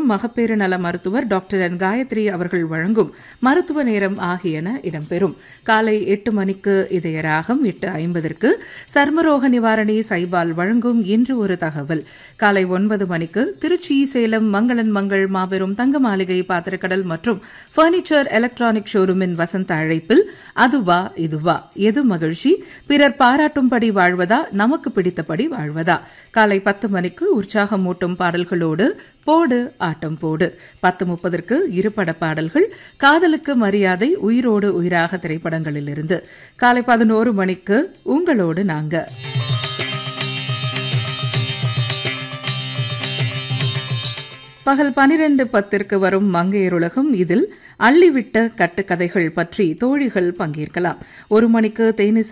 மற்றும் மகப்பேறு நல மருத்துவர் டாக்டர் என் காயத்ரி அவர்கள் வழங்கும் மருத்துவ நேரம் ஆகியன இடம்பெறும் காலை எட்டு மணிக்கு இதய ராகம் எட்டு ஐம்பதற்கு சர்மரோக நிவாரணி சைபால் வழங்கும் இன்று ஒரு தகவல் காலை ஒன்பது மணிக்கு திருச்சி சேலம் மங்களன் மங்கள் மாபெரும் தங்க மாளிகை பாத்திரக்கடல் மற்றும் பர்னிச்சர் எலக்ட்ரானிக் ஷோரூமின் வசந்த அழைப்பில் அதுவா இதுவா எது மகிழ்ச்சி பிறர் பாராட்டும்படி வாழ்வதா நமக்கு பிடித்தபடி வாழ்வதா காலை பத்து மணிக்கு உற்சாகமூட்டும் பாடல்களோடு போடு ஆட்டம் போடு பத்து முப்பதற்கு இருபட பாடல்கள் காதலுக்கு மரியாதை உயிரோடு உயிராக திரைப்படங்களிலிருந்து காலை பதினோரு மணிக்கு உங்களோடு நாங்க பகல் பனிரெண்டு பத்திற்கு வரும் மங்கையருலகம் இதில் அள்ளிவிட்ட கட்டுக்கதைகள் பற்றி தோழிகள் பங்கேற்கலாம் ஒரு மணிக்கு தேனிசை